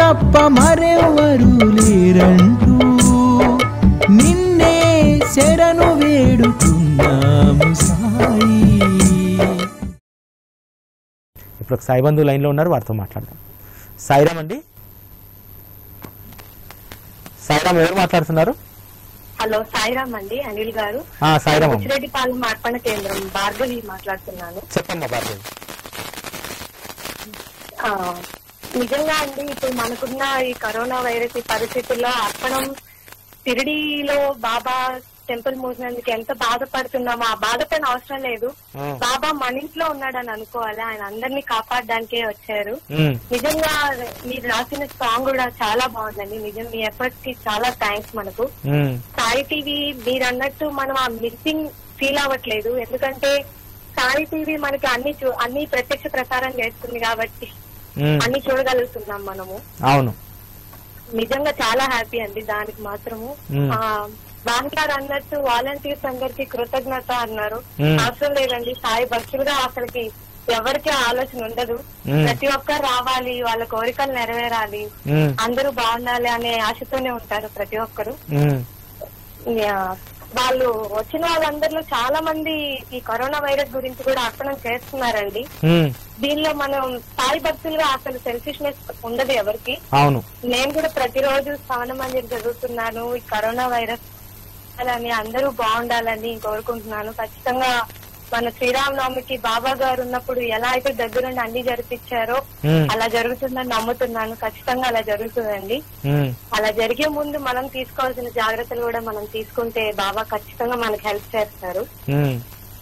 తప్ప మరెవరు లేరంటూ నిన్నే శరణు వేడుతున్నాము సాయి ఇప్పుడు ఒక సాయి బంధు లైన్లో ఉన్నారు వారితో మాట్లాడదాం సాయిరామ్ అండి సాయిరామ్ ఎవరు మాట్లాడుతున్నారు హలో సాయిరామ్ అండి అనిల్ గారు ఆ, సాయిరామ్ అమ్మ. బుచ్చిరెడ్డిపాలెం అర్పణ కేంద్రం భార్గవి మాట్లాడుతున్నాను చెప్పమ్మా భార్గవి ఆ, నిజంగా అండి ఇప్పుడు మనకున్న ఈ కరోనా వైరస్ ఈ పరిస్థితుల్లో అర్పణం షిరిడీలో బాబా టెంపుల్ మూసినందుకు ఎంత బాధపడుతున్నామో ఆ బాధపడిన అవసరం లేదు ఆ. బాబా మన ఇంట్లో ఉన్నాడని అనుకోవాలి ఆయన అందరినీ కాపాడడానికే వచ్చారు ఉమ్, నిజంగా మీరు రాసిన సాంగ్ కూడా చాలా బాగుందండి నిజం మీ ఎఫర్ట్స్ కి చాలా థ్యాంక్స్ మనకు ఉమ్, సాయి టీవీ మీరు అన్నట్టు మనం ఆ మిస్సింగ్ ఫీల్ అవ్వట్లేదు ఎందుకంటే సాయి టీవీ మనకి అన్ని చూ- అన్ని ప్రత్యక్ష ప్రసారం చేస్తుంది కాబట్టి ఉమ్, అన్ని చూడగలుగుతున్నాం మనము అవును నిజంగా చాలా హ్యాపీ అండి దానికి మాత్రము మ్మ్. ఆ భాను గారు అన్నట్టు వాలంటీర్స్ అందరికి కృతజ్ఞత అన్నారు మ్మ్. అవసరం లేదండి సాయి భక్తులుగా అసలుకి ఎవరికి ఆలోచన ఉండదు మ్మ్. ప్రతి ఒక్కరు రావాలి వాళ్ళ కోరికలు నెరవేరాలి ఉమ్, అందరూ బాగుండాలి అనే ఆశతోనే ఉంటారు ప్రతి ఒక్కరు ఉమ్, యా, వాళ్ళు వచ్చిన వాళ్ళందరిలో చాలా మంది ఈ కరోనా వైరస్ గురించి కూడా అర్పణం చేస్తున్నారండి ఉమ్, దీనిలో మనం సాయి భక్తులుగా అసలు సెల్ఫిష్నెస్ ఉండదు ఎవరికి అవును నేను కూడా ప్రతిరోజు స్నాన మందిర్ చదువుతున్నాను ఈ కరోనా వైరస్ అని అందరూ బాగుండాలని కోరుకుంటున్నాను ఖచ్చితంగా మన శ్రీరామనవమికి బాబా గారు ఉన్నప్పుడు ఎలా అయితే దగ్గరుండి అన్ని జరిపించారో ఉమ్, అలా జరుగుతుందని నమ్ముతున్నాను ఖచ్చితంగా అలా జరుగుతుందండి ఉమ్, అలా జరిగే ముందు మనం తీసుకోవాల్సిన జాగ్రత్తలు కూడా మనం తీసుకుంటే బాబా ఖచ్చితంగా మనకి హెల్ప్ చేస్తారు ఉమ్,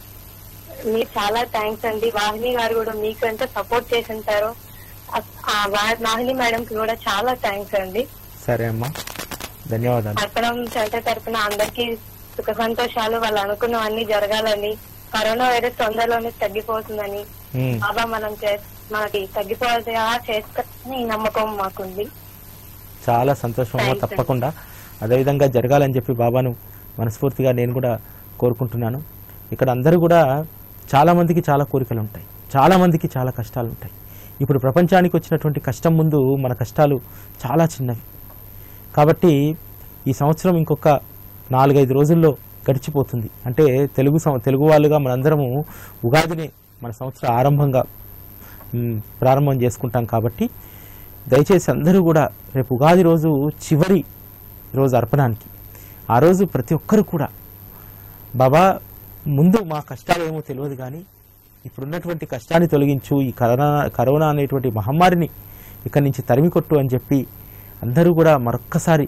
మీకు చాలా థ్యాంక్స్ అండి వాహిని గారు కూడా మీకు ఎంత సపోర్ట్ చేసి ఉంటారో ఆ- ఆ వా- వాహిని మేడం కి కూడా చాలా థ్యాంక్స్ అండి సరే అమ్మా ధన్యవాదాలు అర్పణం సెంటర్ తరఫున అందరికీ సుఖ సంతోషాలు వాళ్ళు అనుకున్నవన్నీ జరగాలని కరోనా వైరస్ తొందరలోనే తగ్గిపోతుందని ఉమ్, బాబా మనం చే- మనకి తగ్గిపోయేలా చేస్తారని నమ్మకం మాకుంది చాలా సంతోషం అమ్మా Thanks, తప్పకుండా అదేవిధంగా జరగాలని చెప్పి బాబాను మనస్ఫూర్తిగా నేను కూడా కోరుకుంటున్నాను ఇక్కడ అందరూ కూడా చాలా మందికి చాలా కోరికలు ఉంటాయి చాలా మందికి చాలా కష్టాలు ఉంటాయి ఇప్పుడు ప్రపంచానికి వచ్చినటువంటి కష్టం ముందు మన కష్టాలు చాలా చిన్నవి కాబట్టి ఈ సంవత్సరం ఇంకొక నాలుగైదు రోజుల్లో గడిచిపోతుంది అంటే తెలుగు సం- తెలుగు వాళ్ళుగా మనందరము ఉగాదిని మన సంవత్సర ఆరంభంగా మ్, ప్రారంభం చేసుకుంటాం కాబట్టి దయచేసి అందరూ కూడా రేపు ఉగాది రోజు చివరి రోజు అర్పణానికి ఆ రోజు ప్రతి ఒక్కరు కూడా బాబా ముందు మా కష్టాలు ఏమో తెలియదు కానీ ఇప్పుడున్నటువంటి కష్టాన్ని తొలగించు ఈ కరోనా కరోనా అనేటువంటి మహమ్మారిని ఇక్కడి నుంచి తరిమి కొట్టు అని చెప్పి అందరూ కూడా మరొక్కసారి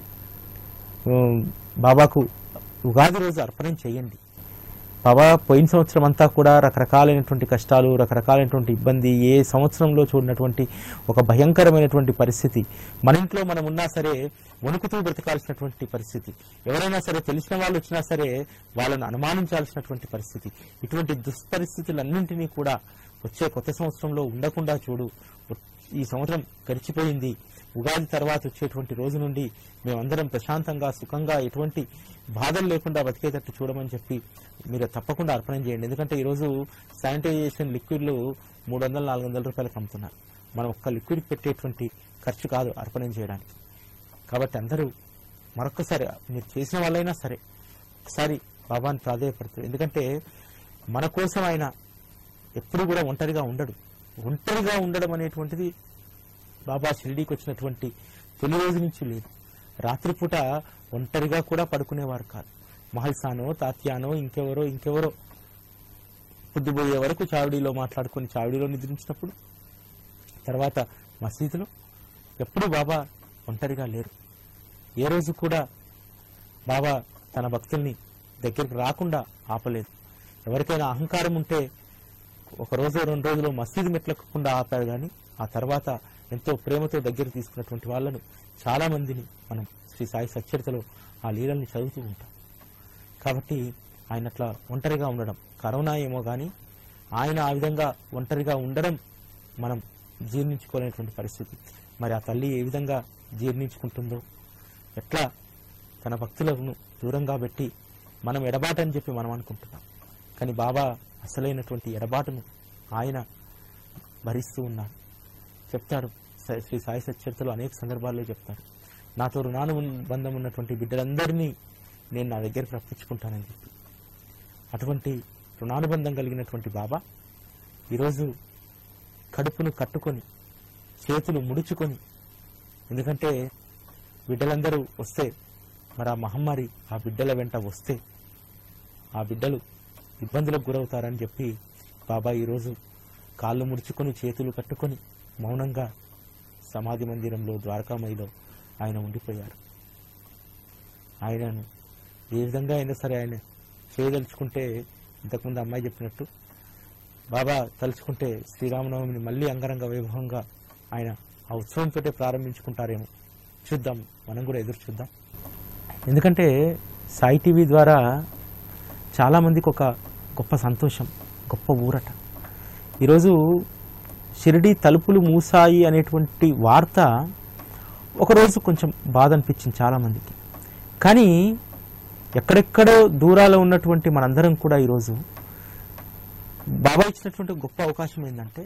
ఉమ్, బాబాకు ఉగాది రోజు అర్పణం చేయండి బాబా పోయిన సంవత్సరం అంతా కూడా రకరకాలైనటువంటి కష్టాలు రకరకాలైనటువంటి ఇబ్బంది ఏ సంవత్సరంలో చూడనటువంటి ఒక భయంకరమైనటువంటి పరిస్థితి మన ఇంట్లో మనం ఉన్నా సరే వణుకుతూ బ్రతకాల్సినటువంటి పరిస్థితి ఎవరైనా సరే తెలిసిన వాళ్ళు వచ్చినా సరే వాళ్ళని అనుమానించాల్సినటువంటి పరిస్థితి ఇటువంటి దుష్పరిస్థితులన్నింటినీ కూడా వచ్చే కొత్త సంవత్సరంలో ఉండకుండా చూడు ఈ సంవత్సరం గడిచిపోయింది ఉగాది తర్వాత వచ్చేటువంటి రోజు నుండి మేమందరం ప్రశాంతంగా సుఖంగా ఎటువంటి బాధలు లేకుండా బతికేటట్టు చూడమని చెప్పి మీరు తప్పకుండా అర్పణం చేయండి ఎందుకంటే ఈరోజు శానిటైజేషన్ లిక్విడ్లు మూడు వందల నాలుగు వందల రూపాయలకు అమ్ముతున్నారు మనం ఒక్క లిక్విడ్ పెట్టేటువంటి ఖర్చు కాదు అర్పణం చేయడానికి కాబట్టి అందరూ మరొక్కసారి మీరు చేసిన వాళ్ళైనా సరే ఒకసారి బాబాని ప్రాధాయపడుతుంది ఎందుకంటే మన కోసం ఆయన ఎప్పుడు కూడా ఒంటరిగా ఉండడు ఒంటరిగా ఉండడం అనేటువంటిది బాబా షిరిడీకి వచ్చినటువంటి తొలి రోజు నుంచి లేదు రాత్రిపూట ఒంటరిగా కూడా పడుకునేవారు కాదు మహల్సానో తాత్యానో ఇంకెవరో ఇంకెవరో పొద్దుపోయే వరకు చావిడిలో మాట్లాడుకొని చావిడిలో నిద్రించినప్పుడు తర్వాత మసీదులో ఎప్పుడు బాబా ఒంటరిగా లేరు ఏ రోజు కూడా బాబా తన భక్తుల్ని దగ్గరికి రాకుండా ఆపలేదు ఎవరికైనా అహంకారం ఉంటే ఒక రోజు రెండు రోజులు మసీదు మెట్లెక్కకుండా ఆపారు కానీ ఆ తర్వాత ఎంతో ప్రేమతో దగ్గర తీసుకున్నటువంటి వాళ్ళను చాలా మందిని మనం శ్రీ సాయి సచ్చరితలో ఆ లీలల్ని చదువుతూ ఉంటాం కాబట్టి ఆయన అట్లా ఒంటరిగా ఉండడం కరోనా ఏమో కానీ ఆయన ఆ విధంగా ఒంటరిగా ఉండడం మనం జీర్ణించుకోలేనటువంటి పరిస్థితి మరి ఆ తల్లి ఏ విధంగా జీర్ణించుకుంటుందో ఎట్లా తన భక్తులను దూరంగా పెట్టి మనం ఎడబాటని చెప్పి మనం అనుకుంటున్నాం కానీ బాబా అసలైనటువంటి ఎడబాటును ఆయన భరిస్తూ ఉన్నాడు చెప్తాడు స- శ్రీ సాయి సచరితలో అనేక సందర్భాల్లో చెప్తారు నాతో రుణాను బంధం ఉన్నటువంటి బిడ్డలందరినీ నేను నా దగ్గరికి రప్పించుకుంటానని చెప్పి అటువంటి రుణానుబంధం కలిగినటువంటి బాబా ఈరోజు కడుపును కట్టుకొని చేతులు ముడుచుకొని ఎందుకంటే బిడ్డలందరూ వస్తే మరి ఆ మహమ్మారి ఆ బిడ్డల వెంట వస్తే ఆ బిడ్డలు ఇబ్బందులకు గురవుతారని చెప్పి బాబా ఈరోజు కాళ్ళు ముడుచుకొని చేతులు కట్టుకొని మౌనంగా సమాధి మందిరంలో ద్వారకామయిలో ఆయన ఉండిపోయారు ఆయనను ఏ విధంగా అయినా సరే ఆయన చేయదలుచుకుంటే ఇంతకుముందు అమ్మాయి చెప్పినట్టు బాబా తలుచుకుంటే శ్రీరామనవమిని మళ్ళీ అంగరంగ వైభవంగా ఆయన ఆ ఉత్సవంతో ప్రారంభించుకుంటారేమో చూద్దాం మనం కూడా ఎదురు చూద్దాం ఎందుకంటే సాయి టీవీ ద్వారా చాలామందికి ఒక గొప్ప సంతోషం గొప్ప ఊరట ఈరోజు షిరిడి తలుపులు మూసాయి అనేటువంటి వార్త ఒకరోజు కొంచెం బాధ అనిపించింది చాలామందికి కానీ ఎక్కడెక్కడో దూరాలో ఉన్నటువంటి మనందరం కూడా ఈరోజు బాబా ఇచ్చినటువంటి గొప్ప అవకాశం ఏంటంటే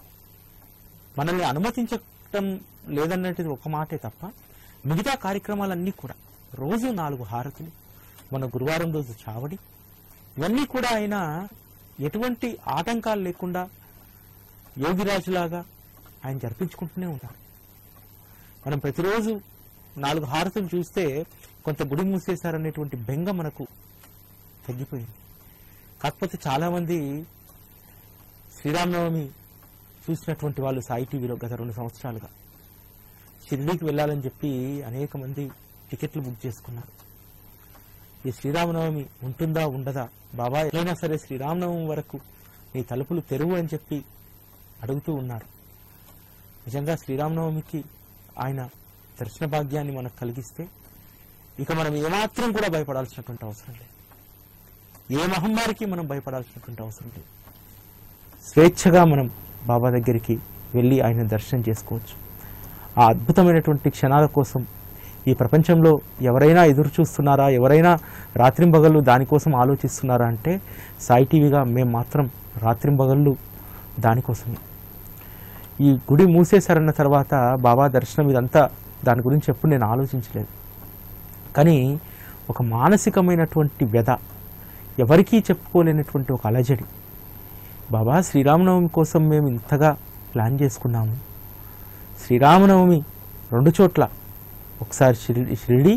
మనల్ని అనుమతించటం లేదన్నది ఒక మాటే తప్ప మిగతా కార్యక్రమాలన్నీ కూడా రోజు నాలుగు హారతులు మన గురువారం రోజు చావడి ఇవన్నీ కూడా ఆయన ఎటువంటి ఆటంకాలు లేకుండా యోగిరాజులాగా ఆయన జరిపించుకుంటూనే ఉంటారు మనం ప్రతిరోజు నాలుగు హారతులు చూస్తే కొంత గుడి మూసేశారనేటువంటి బెంగ మనకు తగ్గిపోయింది కాకపోతే చాలామంది శ్రీరామనవమి చూసినటువంటి వాళ్ళు సాయి టీవీలో గత రెండు సంవత్సరాలుగా షిరిడీకి వెళ్ళాలని చెప్పి అనేక మంది టికెట్లు బుక్ చేసుకున్నారు ఈ శ్రీరామనవమి ఉంటుందా ఉండదా బాబా ఎట్లయినా సరే శ్రీరామనవమి వరకు నీ తలుపులు తెరువు అని చెప్పి అడుగుతూ ఉన్నారు నిజంగా శ్రీరామనవమికి ఆయన దర్శన భాగ్యాన్ని మనకు కలిగిస్తే ఇక మనం ఏమాత్రం కూడా భయపడాల్సినటువంటి అవసరం లేదు ఏ మహమ్మారికి మనం భయపడాల్సినటువంటి అవసరం లేదు స్వేచ్ఛగా మనం బాబా దగ్గరికి వెళ్ళి ఆయన దర్శనం చేసుకోవచ్చు ఆ అద్భుతమైనటువంటి క్షణాల కోసం ఈ ప్రపంచంలో ఎవరైనా ఎదురు చూస్తున్నారా ఎవరైనా రాత్రింబగళ్ళు దానికోసం ఆలోచిస్తున్నారా అంటే సాయి టీవీగా మేము మాత్రం రాత్రింబగళ్ళు దానికోసమే ఈ గుడి మూసేశారన్న తర్వాత బాబా దర్శనం ఇదంతా దాని గురించి ఎప్పుడు నేను ఆలోచించలేదు కానీ ఒక మానసికమైనటువంటి వ్యధ ఎవరికీ చెప్పుకోలేనటువంటి ఒక అలజడి బాబా శ్రీరామనవమి కోసం మేము ఇంతగా ప్లాన్ చేసుకున్నాము శ్రీరామనవమి రెండు చోట్ల ఒకసారి Shirdi Shirdi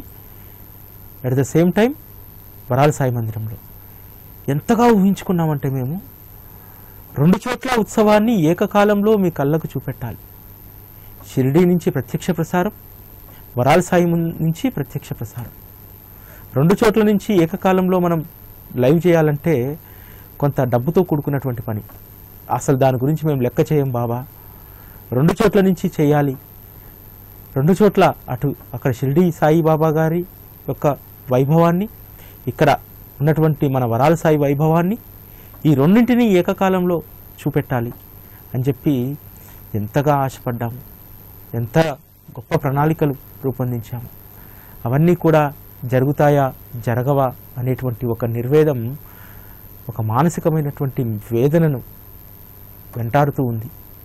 at the same time వరాల సాయి మందిరంలో ఎంతగా ఊహించుకున్నామంటే మేము రెండు చోట్ల ఉత్సవాన్ని ఏకకాలంలో మీ కళ్ళకు చూపెట్టాలి షిరిడి నుంచి ప్రత్యక్ష ప్రసారం వరాల సాయి ముం- నుంచి ప్రత్యక్ష ప్రసారం రెండు చోట్ల నుంచి ఏకకాలంలో మనం లైవ్ చేయాలంటే కొంత డబ్బుతో కూడుకున్నటువంటి పని అసలు దాని గురించి మేము లెక్క చేయం బాబా రెండు చోట్ల నుంచి చేయాలి రెండు చోట్ల అటు అక్కడ షిరిడి సాయి బాబా గారి యొక్క వైభవాన్ని ఇక్కడ ఉన్నటువంటి మన వరాల సాయి వైభవాన్ని ఈ రెండింటినీ ఏకకాలంలో చూపెట్టాలి అని చెప్పి ఎంతగా ఆశపడ్డాము ఎంత గొప్ప ప్రణాళికలు రూపొందించాము అవన్నీ కూడా జరుగుతాయా జరగవా అనేటువంటి ఒక నిర్వేదం ఒక మానసికమైనటువంటి వేదనను వెంటాడుతూ ఉంది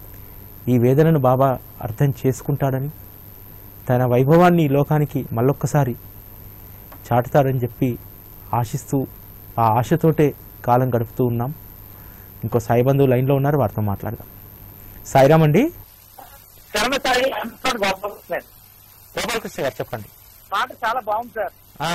ఈ వేదనను బాబా అర్థం చేసుకుంటాడని తన వైభవాన్ని ఈ లోకానికి మళ్ళొక్కసారి చాటుతాడని చెప్పి ఆశిస్తూ ఆ ఆశతోటే కాలం గడుపుతూ ఉన్నాం ఇంకో సాయి బంధువు లైన్లో ఉన్నారు వారితో మాట్లాడదాం సాయిరామ్ అండి శరణ సాయి అంటున్నాడు గోపాల్ సార్ గోపాలకృష్ణ గారు చెప్పండి పాట చాలా బాగుంది సార్ ఆ,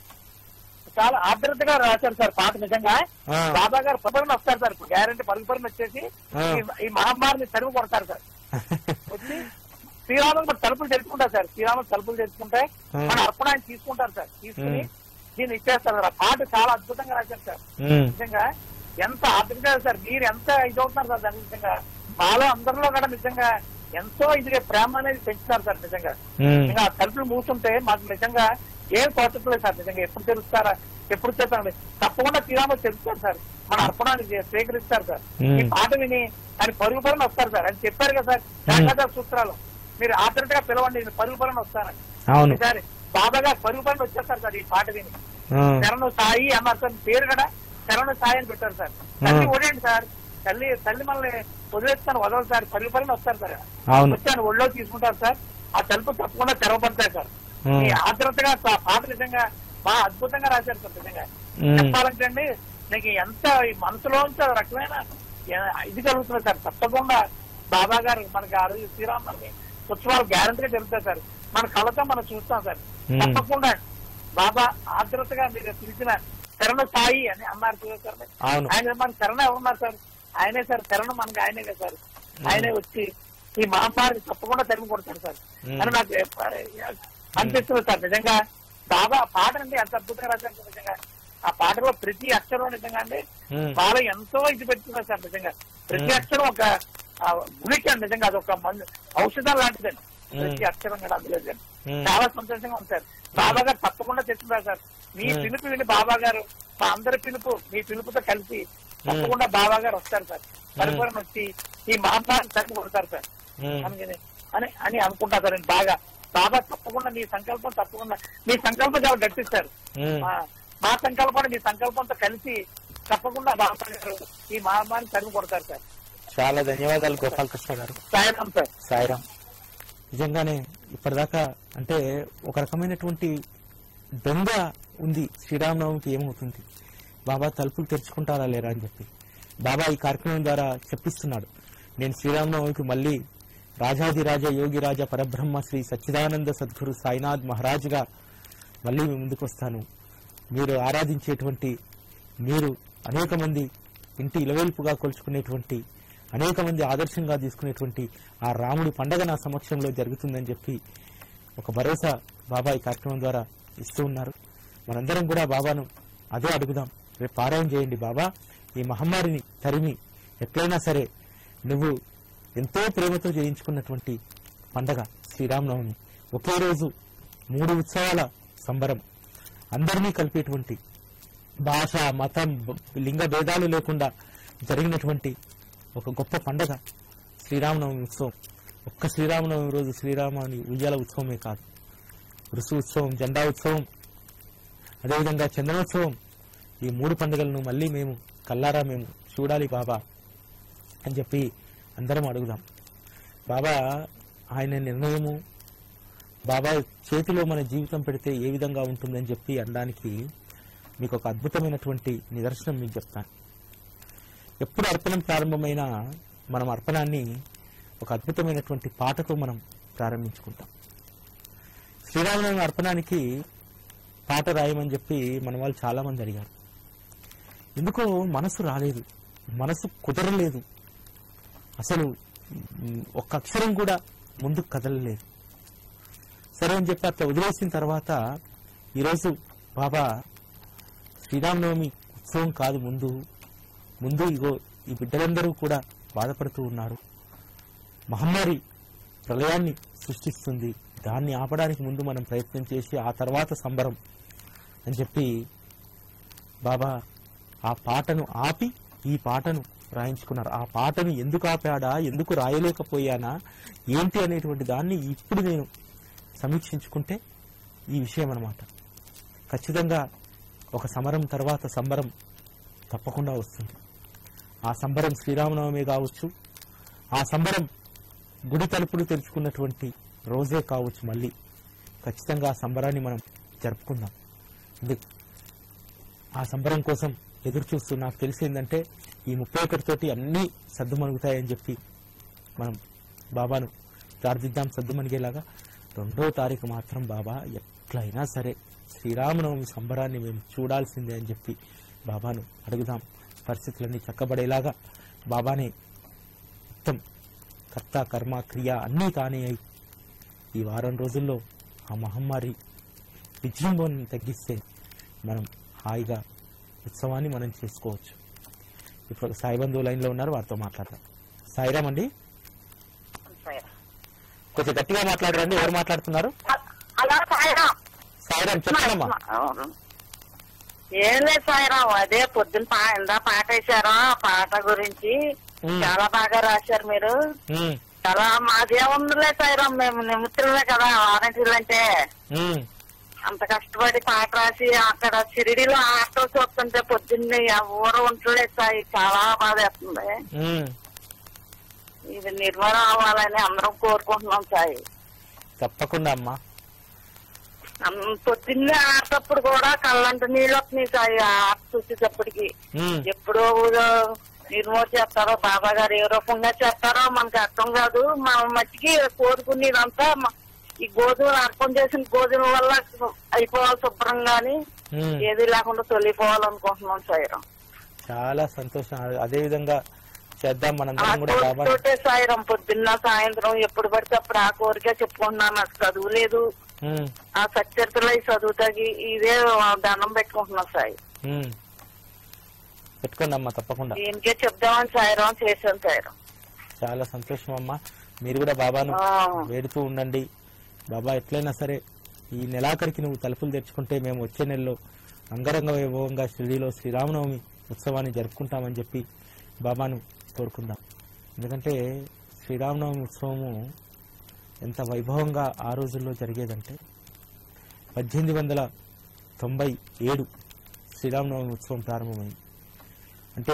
చాలా ఆర్ద్రతగా రాశారు సార్ పాట నిజంగా ఆ, బాబా గారు పరుగున వస్తారు సార్ ఇప్పుడు గ్యారంటీ పరుగు పరుగున వచ్చేసి ఆ. ఈ- ఈ మహమ్మారిని తరుగు కొడతారు సార్ వచ్చి శ్రీరాములు మన తలుపులు తెరుచుకుంటారు సార్ శ్రీరాములు తలుపులు తెరుచుకుంటే ఆ. మన అర్పణ ఆయన తీసుకుంటారు సార్ తీసుకుని ఉమ్. దీన్ని ఇచ్చేస్తారు సార్ ఆ పాట చాలా అద్భుతంగా రాశారు సార్ ఉమ్, నిజంగా ఎంత ఆర్థికంగా సార్ మీరు ఎంత ఇదవుతున్నారు సార్ దాని నిజంగా మాలో అందరిలో కూడా నిజంగా ఎంతో ఇదిగా ప్రేమ అనేది పెంచుతారు సార్ నిజంగా ఉమ్, ఇంకా ఆ తలుపులు మూసుంటే మాకు నిజంగా ఏం తోచట్లేదు సార్ నిజంగా ఎప్పుడు తెరుస్తారా ఎప్పుడు చేస్తారండి తప్పకుండా శ్రీరాములు తెలుస్తారు సార్ మన అర్పణాన్ని చే- స్వీకరిస్తారు సార్ మ్మ్. ఈ పాట విని ఆయన పరుగు పరుని వస్తారు సార్ అని చెప్పారు కదా సార్ జాగ్రత్త సూత్రాలు మీరు ఆఖరిగా పిలవండి నేను పరుగు పరుని వస్తానని అవును ఈసారి బాబాగా పరుగు పరుని వచ్చేస్తారు సార్ ఈ పాట విని ఆ, శరణు సాయి అన్నారు సార్ పేరు కూడా శరణు సాయి అని పెట్టారు సార్ తల్లి ఓడేంటి సార్ తల్లి తల్లి మనల్ని వదిలేస్తాను వదలదు సార్ పరుగు పరుగున వస్తారు సార్ అవును వచ్చాను ఒళ్ళో తీసుకుంటారు సార్ ఆ తలుపు తప్పకుండా తెరవబడతాయి సార్ ఉమ్. ఈ ఆర్ద్రతగా ఆ పాట నిజంగా బాగా అద్భుతంగా రాశారు సార్ నిజంగా ఉమ్. చెప్పాలంటే అండి నీకు ఎంత ఈ మనసులోంచి ఒక రకమైన ఏ- ఇది కలుగుతుంది సార్ తప్పకుండా బాబా గారు మనకి ఆ రోజు శ్రీరామనవమి ఉత్సవాలు గ్యారంటీగా జరుగుతాయి సార్ మన కళ్ళతో మనం చూస్తాం సార్ ఉమ్. తప్పకుండా బాబా ఆర్ద్రతగా మీరు పిలిచిన శరణ సాయి అని అన్నారు చూసారు అవును ఆయన మన శరణ ఎవరున్నారు సార్ ఆయనే సార్ శరణ మనకి ఆయనే కదా సార్ ఆయనే వచ్చి ఈ మహామారి తప్పకుండా తరిమి కొడతాడు సార్ ఉమ్. అని నాకు అనిపిస్తుంది సార్ నిజంగా బాబా పాట అండి అంత అద్భుతంగా రాశారు సార్ నిజంగా ఆ పాటలో ప్రతి అక్షరం నిజంగా అండి ఉమ్. చాలా ఎంతో ఇది పెడుతున్నారు సార్ నిజంగా ప్రతి ఉమ్. అక్షరం ఒక ఆ, గుణికి అండి నిజంగా అది ఒక మందు ఔషధం లాంటిదండి ఉమ్. ప్రతి అక్షరం కూడా అందులో సార్. ఉమ్. చాలా సంతోషంగా ఉంది సార్ బాబా గారు తప్పకుండా తెచ్చున్నారు సార్ మీ ఉమ్. పిలుపు విని బాబా గారు మా అందరి పిలుపు మీ పిలుపుతో కలిసి తప్పకుండా బాబా గారు వస్తారు సార్ పరిపూర్ణ వచ్చి ఈ మహాత్మాన్ని తగ్గి కొడతారు సార్ ఉమ్. అని అని అని అనుకుంటా సార్ నేను బాగా బాబా తప్పకుండా మీ సంకల్పం తప్పకుండా మీ సంకల్పం చాలా గట్టిస్తారు ఉమ్. మా- మా సంకల్పాన్ని మీ సంకల్పంతో కలిసి తప్పకుండా బాబా గారు ఈ మహామారిని తరిమి కొడతారు సార్ చాలా ధన్యవాదాలు గోపాలకృష్ణ గారు సాయంత్రం సార్ సాయిరామ్ నిజంగానే ఇప్పటిదాకా అంటే ఒక రకమైనటువంటి బెంగ ఉంది శ్రీరామనవమికి ఏమవుతుంది బాబా తలుపులు తెరుచుకుంటారా లేరా అని చెప్పి బాబా ఈ కార్యక్రమం ద్వారా చెప్పిస్తున్నాడు నేను శ్రీరామనవమికి మళ్ళీ రాజాదిరాజ యోగిరాజ పరబ్రహ్మ శ్రీ సచ్చిదానంద సద్గురు సాయినాథ్ మహారాజుగా మళ్ళీ మీ ముందుకు వస్తాను మీరు ఆరాధించేటువంటి మీరు అనేక మంది ఇంటి ఇలవేల్పుగా కొలుచుకునేటువంటి అనేక మంది ఆదర్శంగా తీసుకునేటువంటి ఆ రాముడి పండగ నా సమక్షంలో జరుగుతుందని చెప్పి ఒక భరోసా బాబా ఈ కార్యక్రమం ద్వారా ఇస్తూ ఉన్నారు మనందరం కూడా బాబాను అదే అడుగుదాం రేపు పారాయణ చేయండి బాబా ఈ మహమ్మారిని తరిమి ఎట్లయినా సరే నువ్వు ఎంతో ప్రేమతో చేయించుకున్నటువంటి పండగ శ్రీరామనవమి ఒకే రోజు మూడు ఉత్సవాల సంబరం అందరినీ కలిపేటువంటి భాష మతం బ- లింగ భేదాలు లేకుండా జరిగినటువంటి ఒక గొప్ప పండగ శ్రీరామనవమి ఉత్సవం ఒక్క శ్రీరామనవమి రోజు శ్రీరామని ఉయ్యాల ఉత్సవమే కాదు ఋసు ఉత్సవం జెండా ఉత్సవం అదేవిధంగా చందనోత్సవం ఈ మూడు పండుగలను మళ్ళీ మేము కల్లారా మేము చూడాలి బాబా అని చెప్పి అందరం అడుగుదాం బాబా ఆయన నిర్ణయము బాబా చేతిలో మన జీవితం పెడితే ఏ విధంగా ఉంటుందని చెప్పి అనడానికి మీకు ఒక అద్భుతమైనటువంటి నిదర్శనం మీకు చెప్తాను ఎప్పుడు అర్పణం ప్రారంభమైనా మనం అర్పణాన్ని ఒక అద్భుతమైనటువంటి పాటతో మనం ప్రారంభించుకుంటాం శ్రీరామనవమి అర్పణానికి పాట రాయమని చెప్పి మన వాళ్ళు చాలా మంది అడిగారు ఎందుకో మనసు రాలేదు మనసు కుదరలేదు అసలు మ్, ఒక్క అక్షరం కూడా ముందుకు కదలలేదు సరే అని చెప్పి అట్లా వదిలేసిన తర్వాత ఈరోజు బాబా శ్రీరామనవమి ఉత్సవం కాదు ముందు ముందు ఇగో ఈ బిడ్డలందరూ కూడా బాధపడుతూ ఉన్నారు మహమ్మారి ప్రళయాన్ని సృష్టిస్తుంది దాన్ని ఆపడానికి ముందు మనం ప్రయత్నం చేసి ఆ తర్వాత సంబరం అని చెప్పి బాబా ఆ పాటను ఆపి ఈ పాటను రాయించుకున్నారు ఆ పాటను ఎందుకు ఆపాడా ఎందుకు రాయలేకపోయానా ఏంటి అనేటువంటి దాన్ని ఇప్పుడు నేను సమీక్షించుకుంటే ఈ విషయం అన్నమాట ఖచ్చితంగా ఒక సమరం తర్వాత సంబరం తప్పకుండా వస్తుంది ఆ సంబరం శ్రీరామనవమి కావచ్చు ఆ సంబరం గుడి తలుపులు తెరుచుకున్నటువంటి రోజే కావచ్చు మళ్ళీ ఖచ్చితంగా ఆ సంబరాన్ని మనం జరుపుకుందాం ఎందుకు ఆ సంబరం కోసం ఎదురు చూస్తూ నాకు తెలిసిందంటే ఈ ముప్పై ఒకటితోటి అన్నీ సర్దుమణుగుతాయని చెప్పి మనం బాబాను ప్రార్థిద్దాం సర్దుమణిగేలాగా రెండో తారీఖు మాత్రం బాబా ఎట్లయినా సరే శ్రీరామనవమి సంబరాన్ని మేము చూడాల్సిందే అని చెప్పి బాబాను అడుగుదాం పరిస్థితులన్నీ చక్కబడేలాగా బాబానే మొత్తం కర్త కర్మ క్రియ అన్నీ తానే అయి ఈ వారం రోజుల్లో ఆ మహమ్మారి విజృంభణను తగ్గిస్తే మనం హాయిగా ఉత్సవాన్ని మనం చేసుకోవచ్చు ఇప్పుడు సాయి బంధువు లైన్లో ఉన్నారు వారితో మాట్లాడదాం సాయిరామ్ అండి కొంచెం గట్టిగా మాట్లాడరండి ఎవరు మాట్లాడుతున్నారు అలా సాయిరాం సాయిరామ్ చెప్పండమ్మా అవును. ఏం లేదు సాయిరాం అదే పొద్దున్న పా ఇందా పాట వేశారు ఆ పాట గురించి ఉమ్. చాలా బాగా రాశారు మీరు ఉమ్, చాలా మాదేముందిలే సాయిరాం మేము నిమిత్తులే కదా వారంటీలు అంటే ఉమ్, అంత కష్టపడి పాట రాసి అక్కడ షిరిడిలో ఆటో చూస్తుంటే పొద్దున్నే ఎవరు ఉండలేదు సాయి చాలా బాధ వేస్తుంది ఉమ్, ఇది నిర్మాణం అవ్వాలని అందరం కోరుకుంటున్నాం సాయి తప్పకుండా అమ్మా అమ్, పొద్దున్నే ఆటప్పుడు కూడా కళ్ళంట నీళ్ళు వస్తున్నాయి సాయి ఆట చూసేటప్పటికి ఉమ్, ఎప్పుడో నిర్మూల చేస్తారో బాబా గారు ఏ రూపంగా చేస్తారో మనకి అర్థం కాదు మా మట్టికి కోరుకునేదంతా మ- ఈ గోధుమలు అర్పణ చేసిన గోధుమ వల్ల అయిపోవాలి శుభ్రంగాని ఉమ్. ఏది లేకుండా తొలిపోవాలనుకుంటున్నాం సాయిరం చాలా సంతోషం అదే విధంగా చేద్దాం ఆ మనందరం కూడా బాబా కోరికతోటే సాయిరం పొద్దున్న సాయంత్రం ఎప్పుడు పడితే అప్పుడు ఆ కోరిక చెప్పుకుంటున్నాను నాకు చదువు లేదు ఉమ్, ఆ సత్యతలో ఈ చదువు తగి ఇదే దండం పెట్టుకుంటున్నాం సాయి ఉమ్. పెట్టుకోండి అమ్మా తప్పకుండా దీనికే చెప్దామని సాయిరం చేశాను సాయిరం చాలా సంతోషం అమ్మా మీరు కూడా బాబాను ఆ. వేడుతూ ఉండండి బాబా ఎట్లయినా సరే ఈ నెలాఖరికి నువ్వు తలుపులు తెరుచుకుంటే మేము వచ్చే నెలలో అంగరంగ వైభవంగా షిరిడీలో శ్రీరామనవమి ఉత్సవాన్ని జరుపుకుంటామని చెప్పి బాబాను కోరుకుందాం ఎందుకంటే శ్రీరామనవమి ఉత్సవము ఎంత వైభవంగా ఆ రోజుల్లో జరిగేదంటే పద్దెనిమిది వందల తొంభై ఏడు శ్రీరామనవమి ఉత్సవం ప్రారంభమైంది అంటే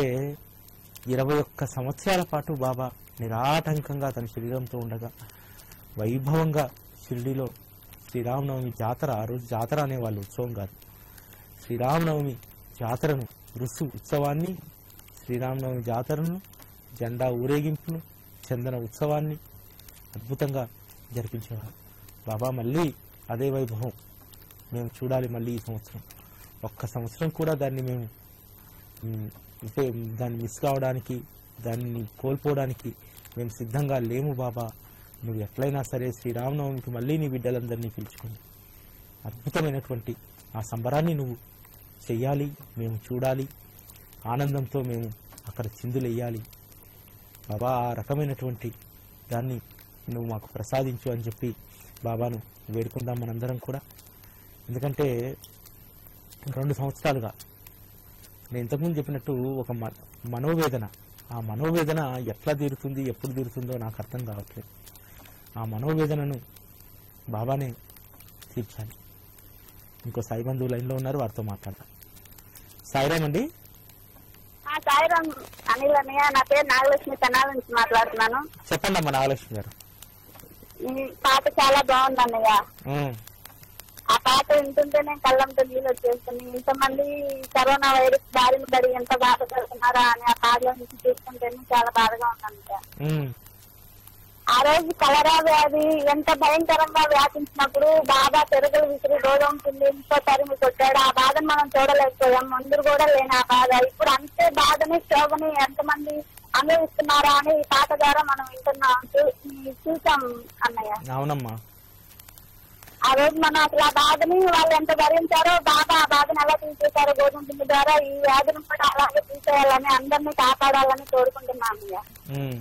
ఇరవై ఒక్క సంవత్సరాల పాటు బాబా నిరాటంకంగా తన శరీరంతో ఉండగా వైభవంగా షిరిడిలో శ్రీరామనవమి జాతర ఆ రోజు జాతర అనేవాళ్ళు ఉత్సవం కాదు శ్రీరామనవమి జాతరను రుసు ఉత్సవాన్ని శ్రీరామనవమి జాతరను జెండా ఊరేగింపును చందన ఉత్సవాన్ని అద్భుతంగా జరిపించేవారు బాబా మళ్ళీ అదే వైభవం మేము చూడాలి మళ్ళీ ఈ సంవత్సరం ఒక్క సంవత్సరం కూడా దాన్ని మేము ఉమ్, అంటే దాన్ని మిస్ కావడానికి దాన్ని కోల్పోవడానికి మేము సిద్ధంగా లేము బాబా నువ్వు ఎట్లయినా సరే శ్రీరామనవమికి మళ్ళీ నీ బిడ్డలందరినీ పిలుచుకొని అద్భుతమైనటువంటి ఆ సంబరాన్ని నువ్వు చెయ్యాలి మేము చూడాలి ఆనందంతో మేము అక్కడ చిందులెయ్యాలి బాబా ఆ రకమైనటువంటి దాన్ని నువ్వు మాకు ప్రసాదించు అని చెప్పి బాబాను వేడుకుందాం మనందరం కూడా ఎందుకంటే రెండు సంవత్సరాలుగా నేను ఇంతకుముందు చెప్పినట్టు ఒక మ- మనోవేదన ఆ మనోవేదన ఎట్లా తీరుతుంది ఎప్పుడు తీరుతుందో నాకు అర్థం కావట్లేదు ఆ మనోవేదనను బాబానే తీర్చాలి ఇంకో సాయి బంధువు లైన్లో ఉన్నారు వారితో మాట్లాడదాం సాయిరామ్ అండి సాయిరామ్ అనిల్ అన్నయ్య నా పేరు నాగలక్ష్మి తెనాల నుంచి మాట్లాడుతున్నాను చెప్పండి అమ్మా నాగలక్ష్మి గారు ఈ పాట చాలా బాగుంది అన్నయ్య ఉమ్, ఆ పాట వింటుంటేనే కళ్ళంతో నీళ్ళు వచ్చేస్తుంది ఇంతమంది కరోనా వైరస్ బారిన పడి ఎంత బాధపడుతున్నారా అని ఆ పాటలో నుంచి చూస్తుంటేనే చాలా బాధగా ఉంది అన్నయ్య ఉమ్, ఆ రోజు కలరా వ్యాధి ఎంత భయంకరంగా వ్యాపించినప్పుడు బాబా పెరుగులు విసిరి గోధుమ పిండి ఇంకో తరిమి కొట్టాడు ఆ బాధను మనం చూడలేకపోయాం ముందు కూడా లేని ఆ బాధ ఇప్పుడు అంతే బాధని శోభని ఎంతమంది అనుభవిస్తున్నారా అని ఈ పాట ద్వారా మనం వింటున్నాం చూ- చూసాం అన్నయ్య అవునమ్మా ఆ రోజు మనం అసలు ఆ బాధని వాళ్ళు ఎంత భరించారో బాబా ఆ బాధను ఎలా తీసేశారో గోధుమ పిండి ద్వారా ఈ వ్యాధిని కూడా అలాగే తీసేయాలని అందరినీ కాపాడాలని కోరుకుంటున్నాను అన్నయ్య ఉమ్,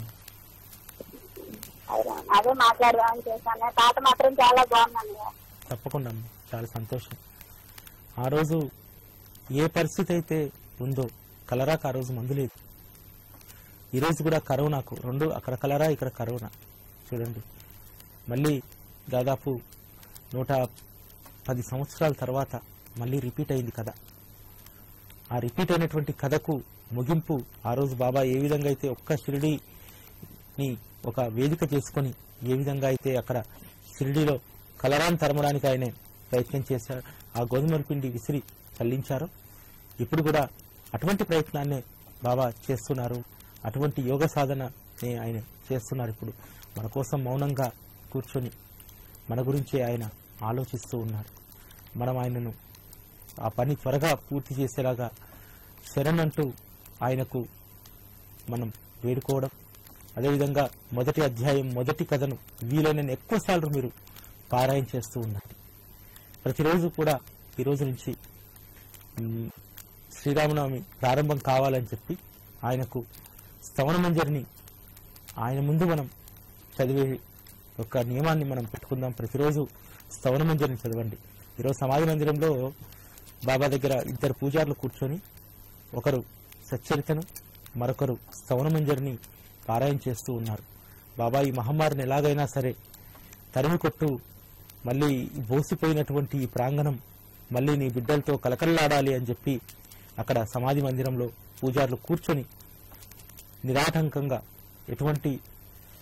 అదే- అదే మాట్లాడదామని చేశాను పాట మాత్రం చాలా బాగుంది అన్నయ్య తప్పకుండా అమ్మా చాలా సంతోషం ఆ రోజు ఏ పరిస్థితి అయితే ఉందో కలరాకు ఆ రోజు మందు లేదు ఈ రోజు కూడా కరోనాకు రెండు అక్కడ కలరా ఇక్కడ కరోనా చూడండి మళ్ళీ దాదాపు నూట పది సంవత్సరాల తర్వాత మళ్ళీ రిపీట్ అయింది కథ ఆ రిపీట్ అయినటువంటి కథకు ముగింపు ఆ రోజు బాబా ఏ విధంగా అయితే ఒక్క షిరిడీని ఒక వేదిక చేసుకొని ఏ విధంగా అయితే అక్కడ షిరిడీలో కలరాన్ని తరమడానికి ఆయన ప్రయత్నం చేశారు ఆ గోధుమల పిండి విసిరి చల్లించారు ఇప్పుడు కూడా అటువంటి ప్రయత్నాన్నే బాబా చేస్తున్నారు అటువంటి యోగ సాధనని ఆయన చేస్తున్నారు ఇప్పుడు మన కోసం మౌనంగా కూర్చొని మన గురించే ఆయన ఆలోచిస్తూ ఉన్నారు మనం ఆయనను ఆ పని త్వరగా పూర్తి చేసేలాగా శరణ్ అంటూ ఆయనకు మనం వేడుకోవడం అదేవిధంగా మొదటి అధ్యాయం మొదటి కథను వీలైన ఎక్కువసార్లు మీరు పారాయణ చేస్తూ ఉన్నారు ప్రతిరోజు కూడా ఈ రోజు నుంచి మ్, శ్రీరామనవమి ప్రారంభం కావాలని చెప్పి ఆయనకు స్తవన మంజరిని ఆయన ముందు మనం చదివే ఒక నియమాన్ని మనం పెట్టుకుందాం ప్రతిరోజు స్తవన మంజరిని చదవండి ఈరోజు సమాధి మందిరంలో బాబా దగ్గర ఇద్దరు పూజారులు కూర్చొని ఒకరు సచ్చరితను మరొకరు స్తవన మంజరిని పారాయణ చేస్తూ ఉన్నారు బాబా ఈ మహమ్మారిని ఎలాగైనా సరే తరిమి కొట్టు మళ్ళీ ఈ బోసిపోయినటువంటి ఈ ప్రాంగణం మళ్ళీ నీ బిడ్డలతో కలకల్లాడాలి అని చెప్పి అక్కడ సమాధి మందిరంలో పూజారులు కూర్చొని నిరాటంకంగా ఎటువంటి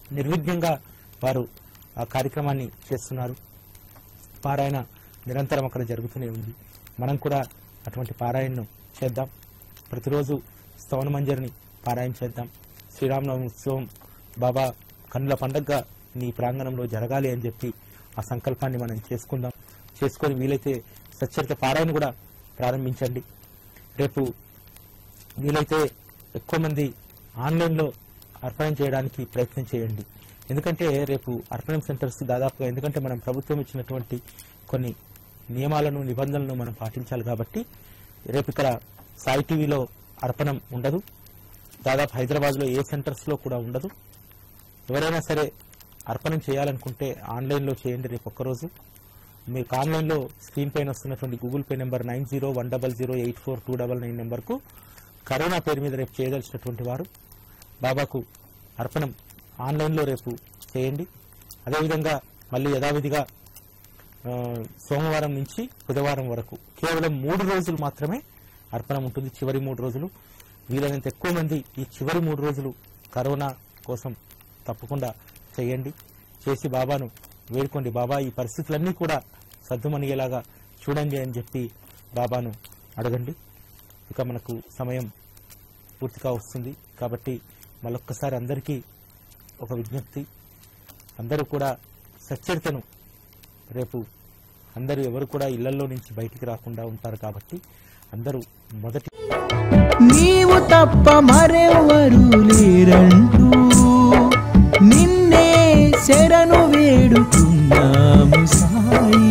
నిర్విఘ్నంగా వారు ఆ కార్యక్రమాన్ని చేస్తున్నారు పారాయణ నిరంతరం అక్కడ జరుగుతూనే ఉంది మనం కూడా అటువంటి పారాయణను చేద్దాం ప్రతిరోజు స్తవన మంజరిని పారాయణ చేద్దాం శ్రీరామనవమి ఉత్సవం బాబా కన్నుల పండగగా నీ ప్రాంగణంలో జరగాలి అని చెప్పి ఆ సంకల్పాన్ని మనం చేసుకుందాం చేసుకొని వీలైతే సచ్చరిత పారాయణ కూడా ప్రారంభించండి రేపు వీలైతే ఎక్కువ మంది ఆన్లైన్లో అర్పణం చేయడానికి ప్రయత్నం చేయండి ఎందుకంటే రేపు అర్పణం సెంటర్స్ దాదాపుగా ఎందుకంటే మనం ప్రభుత్వం ఇచ్చినటువంటి కొన్ని నియమాలను నిబంధనలను మనం పాటించాలి కాబట్టి రేపు ఇక్కడ సాయి టీవీలో అర్పణం ఉండదు దాదాపు హైదరాబాద్లో ఏ సెంటర్స్లో కూడా ఉండదు ఎవరైనా సరే అర్పణం చేయాలనుకుంటే ఆన్లైన్లో చేయండి రేపు ఒక్కరోజు మీకు ఆన్లైన్లో స్క్రీన్ పైన వస్తున్నటువంటి Google Pay number nine zero one double zero eight four two double nine నెంబర్కు కరోనా పేరు మీద రేపు చేయదలిచినటువంటి వారు బాబాకు అర్పణం ఆన్లైన్లో రేపు చేయండి అదేవిధంగా మళ్ళీ యథావిధిగా ఆ, సోమవారం నుంచి బుధవారం వరకు కేవలం మూడు రోజులు మాత్రమే అర్పణం ఉంటుంది చివరి మూడు రోజులు వీలైనంత ఎక్కువ మంది ఈ చివరి మూడు రోజులు కరోనా కోసం తప్పకుండా చేయండి చేసి బాబాను వేడుకోండి బాబా ఈ పరిస్థితులన్నీ కూడా సర్దుమణిగేలాగా చూడండి అని చెప్పి బాబాను అడగండి ఇక మనకు సమయం పూర్తిగా వస్తుంది కాబట్టి మళ్ళొక్కసారి అందరికీ ఒక విజ్ఞప్తి అందరూ కూడా సచ్చరితను రేపు అందరూ ఎవరు కూడా ఇళ్లలో నుంచి బయటికి రాకుండా ఉంటారు కాబట్టి అందరూ మొదటి నీవు తప్ప మరెవ్వరు లేరంటూ నిన్నే శరణు వేడుతున్నాము సాయి